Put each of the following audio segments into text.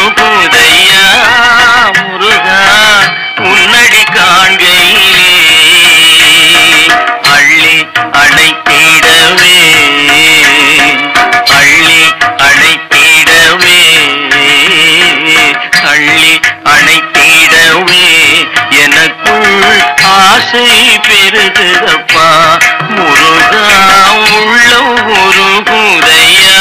உருகுதையா முருகா உன்னடி காண்கையிலே அள்ளி அணைத்திடவே அள்ளி அணைத்திடவே அள்ளி அணைத்திடவே எனக்குள் ஆசை பெருகுதப்பா முருகா உள்ளம் உருகுதையா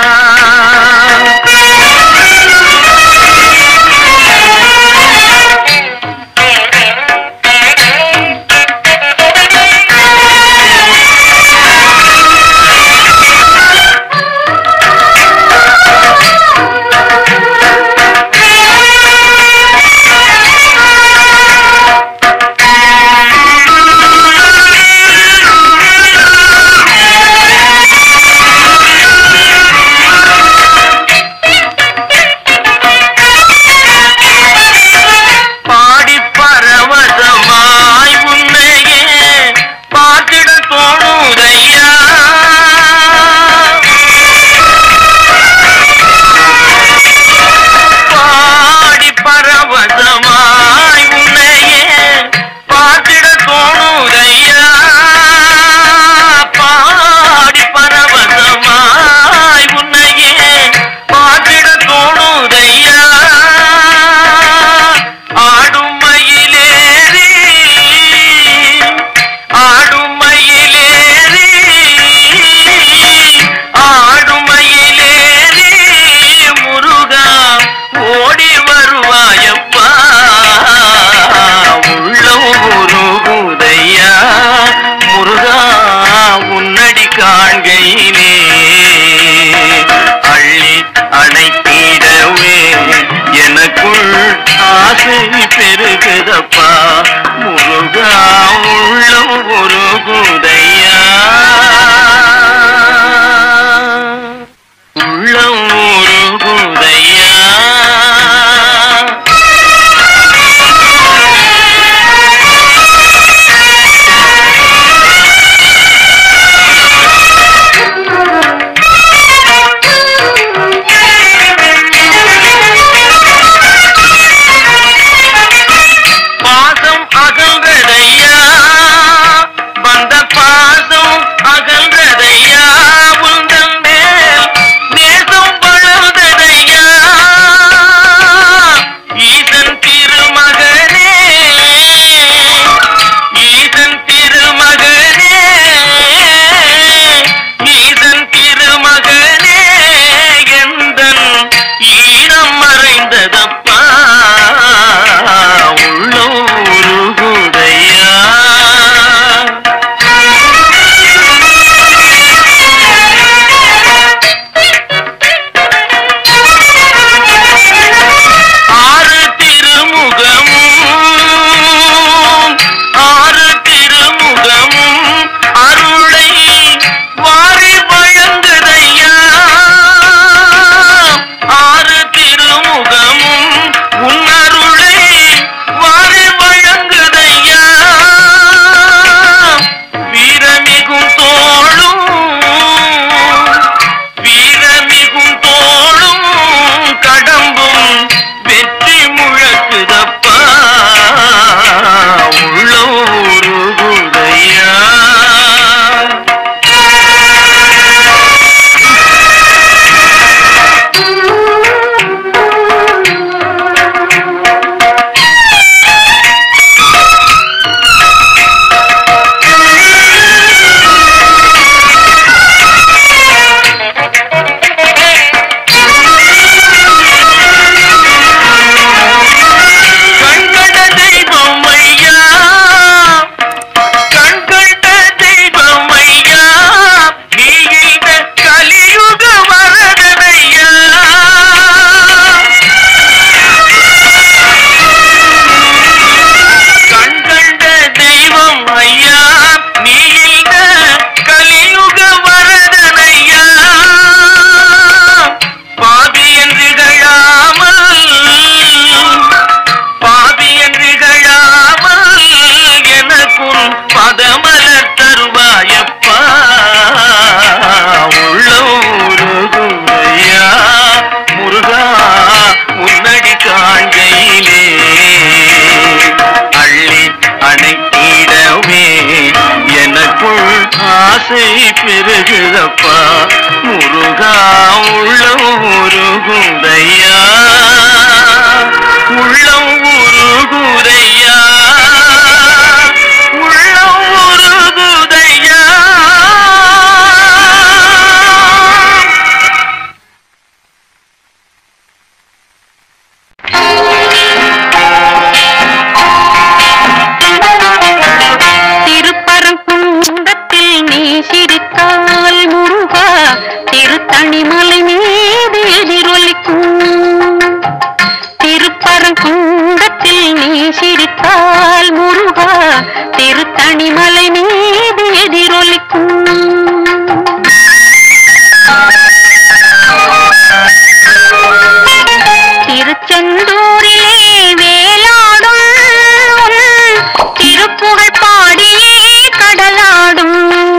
பாடி பரவசமாய் உன்னையே பார்த்திட தோணுதையா பாடி பரவசமாய் உன்னையே பார்த்திட தோணுதையா பாடி பரவசமாய் உன்னையே பார்த்திட தோணுதையா ஆடும் மயிலேறி ஆடும் மயிலேறி ஆடும் மயிலேறி முருகா ஓடி வருவாயப்பா உள்ளம் உருகுதையா முருகா உன்னடி காண்கையிலே அள்ளி அணைத்திடவே எனக்குள் ஆசை பெருகுதப்பா முருகா உள்ளம் உருகுதையா உள்ளம் உருகுதையா பாசம் ஆசை பெருகுதப்பா முருகா உள்ளம் உருகுதையா உள்ளம் உருகுதையா உள்ளம் உருகுதையா திருப்பரங்குன்றத்தில் நீ சிரித்தால் முருகா திருத்தணிமலை மீது எதிரொலிக்கும் திருப்பரங்குன்றத்தில் நீ சிரித்தால் முருகா திருத்தணிமலை மீது எதிரொலிக்கும் திருச்செந்தூரிலே வேலாடும் உன் திருப்புகழ் பாடியே கடலாடும்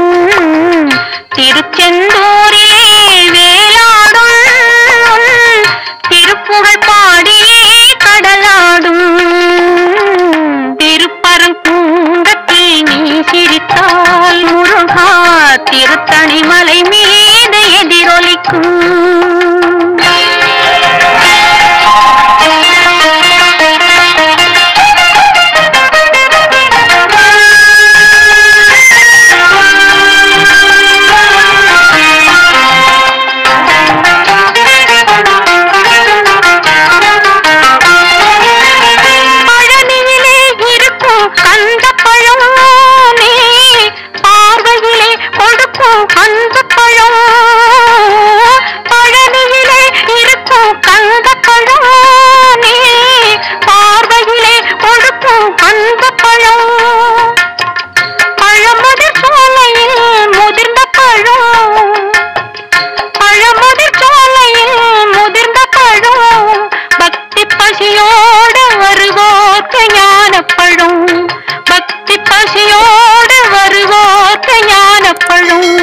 திருச்செந்தூரிலே வேலாடும் உன் திருப்புகழ் பாடியே கடலாடும் திருப்பரங்குன்றத்தில் நீ சிரித்தால் முருகா திருத்தணிமலை மீது எதிரொலிக்கும் பழனியிலே இருக்கும் கந்த பழம் நீ பார்வையிலே கொடுக்கும் அந்த பழம் பழனியிலே இருக்கும் கந்த பழம் நீ பார்வையிலே கொடுக்கும் அந்த பழம் பழமுதிர் சோலையில் முதிர்ந்த பழம் பழமுதிர் சோலையில் முதிர்ந்த பழம் பக்தி பசியோடு வருவோர்க்கு ஞானப்பழும் பக்தி பசியோடு வருவோர்க்கு ஞானப்பழும்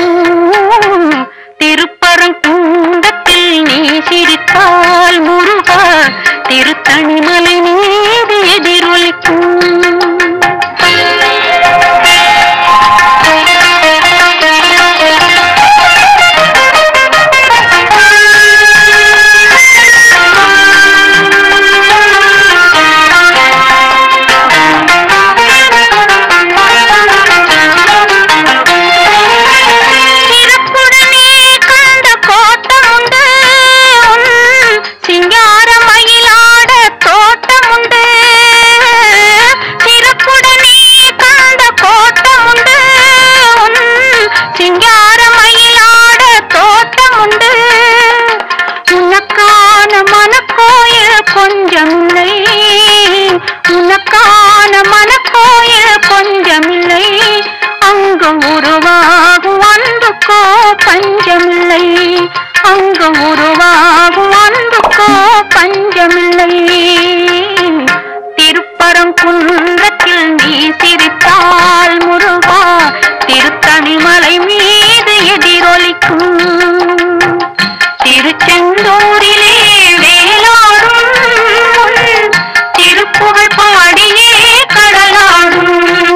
திருப்பரங்குன்றத்தில் நீ சிரித்தால் முருகா திருத்தணிமலை மீது எதிரொலிக்கும் சிறப்புடனே கண்ட கோட்டமுண்டு உன் சிங்கார மயிலாட தோட்டமுண்டு சிறப்புடனே கண்ட கோட்டமுண்டு உன் சிங்கார மயிலாட தோட்டமுண்டு உனக்கான மனக்கோயில் கொஞ்சமில்லை உனக்கான மனக்கோயில் கொஞ்சமில்லை அங்கு உருவாகும் அன்புக்கோ பஞ்சமில்லை அங்கு உருவாகும் அன்புக்கோ பஞ்சமில்லை திருப்பரங்குன்றத்தில் நீ சிரித்தால் முருகா திருத்தணிமலை மீது எதிரொலிக்கும் திருச்செந்தூரிலே வேலாடும் உன் திருப்புகழ் பாடியே கடலாடும்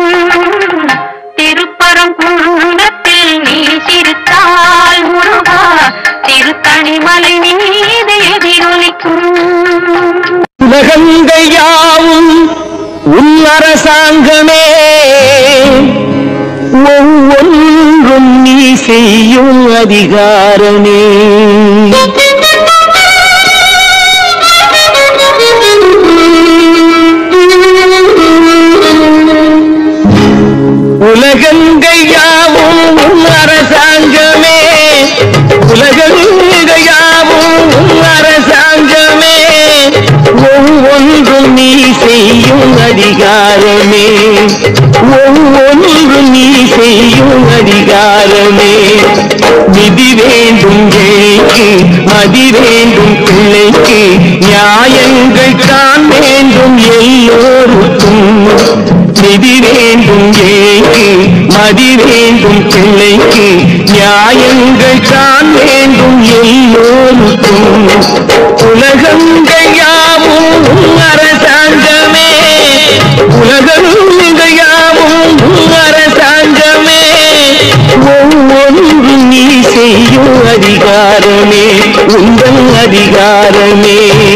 திருப்பரங்குன்றத்தில் நீ சிரித்தால் முருகா திருத்தணிமலை மீது எதிரொலிக்கும் உலகங்கள் யாவும் உன் அரசாங்கமே ஒவ்வொன்றும் நீ செய்யும் அதிகாரமே உலகங்கள் யாவும் உன் அரசாங்கமே உலகங்கள் யாவும் உன் அரசாங்கமே ஒவ்வொன்றும் நீ செய்யும் அதிகாரமே ஒவ்வொன்றும் நீ செய்யும் அதிகாரமே நிதி வேண்டும் ஏழைக்கு மதி வேண்டும் பிள்ளைக்கு நியாயங்கள் தான் வேண்டும் எல்லோருக்கும் நிதி வேண்டும் ஏழைக்கு மதி வேண்டும் பிள்ளைக்கு நியாயங்கள் தான் வேண்டும் எல்லோருக்கும் உலகங்கள் யாவும் உன் அரசாங்கமே உலகங்கள் யாவும் உன் அரசாங்கமே ஒவ்வொன்றும் அதிகாரமே உந்தன் அதிகாரமே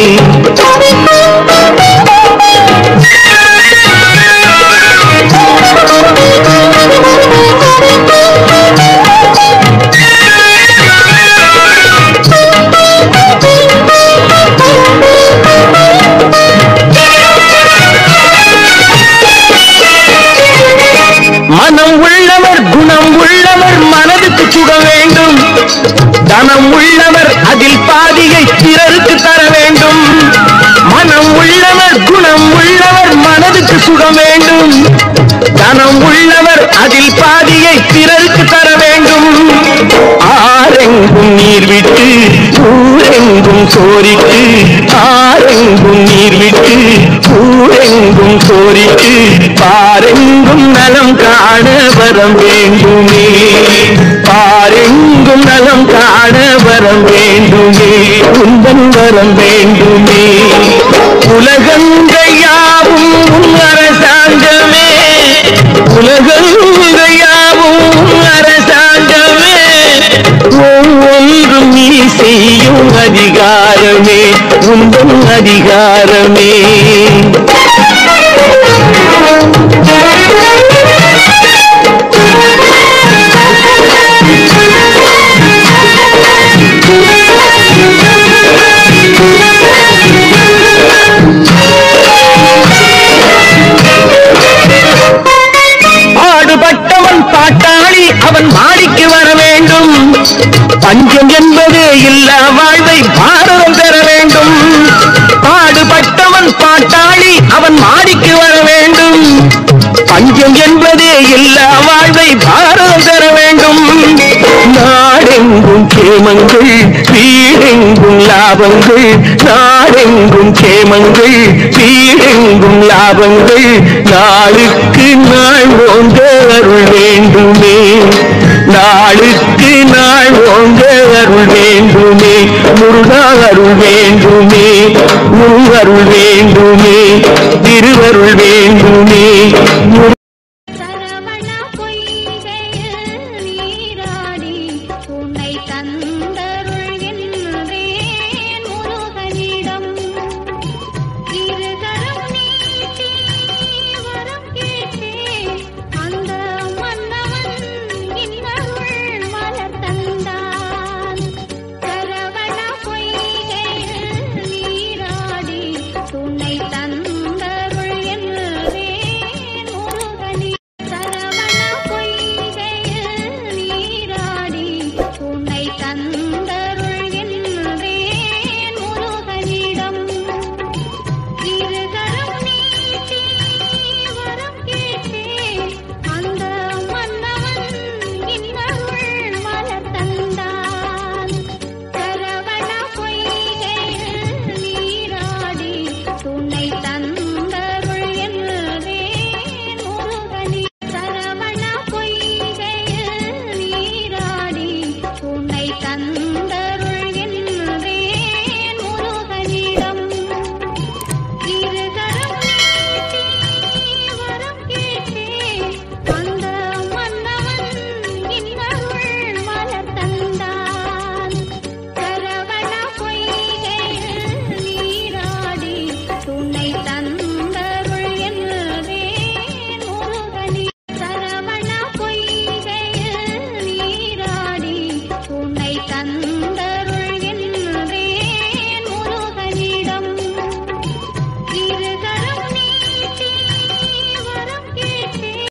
மனம் உள்ளவர் குணம் உள்ளவர் மனதுக்கு சுட வேண்டும் தனம் உள்ளவர் அதில் பாதியை பிறருக்கு தர வேண்டும் மனம் உள்ளவர் குணம் உள்ளவர் மனதுக்கு சுட வேண்டும் தனம் உள்ளவர் அதில் பாதியை பிறருக்கு தர வேண்டும் ஆரெங்கும் நீர் விட்டு ஊரெங்கும் சோரிட்டு ஆரெங்கும் நீர் விட்டு ஊரெங்கும் சோரிட்டு பாரெங்கும் நலம் காண வரம் வேண்டுமே பாரெங்கும் நலம் காண வரம் வேண்டுமே உந்தன் வரம் வேண்டுமே உலகங்கையாவும் உன் அரசாங்கமே உலகங்கையாவும் உன் அரசாங்கமே ஒவ்வொன்றும் நீ செய்யும் அதிகாரமே உந்தன் அதிகாரமே பாடுபட்டவன் பாட்டாளி அவன் மாடிக்கு வர வேண்டும் பஞ்சம் என்பதே இல்ல வாழ்வை பாரதம் பெற வேண்டும் பாடுபட்டவன் பாட்டாளி அவன் மாடிக்கு வர வேண்டும் பஞ்சம் என்பதே இல்ல வாழ்வை பாரதம் பெற வேண்டும் நாடெங்கும் கேமங்கள் வீடெங்கும் லாபங்கள் நாடெங்கும் கேமங்கள் வீடெங்கும் லாபங்கள் நாளுக்கு நாள் ஓங்க அருள் வேண்டுமே நாளுக்கு நாள் ஓங்க அருள் வேண்டுமே முருகா அருள் வேண்டுமே முரு அருள் வேண்டுமே திருவருள் வேண்டுமே முரு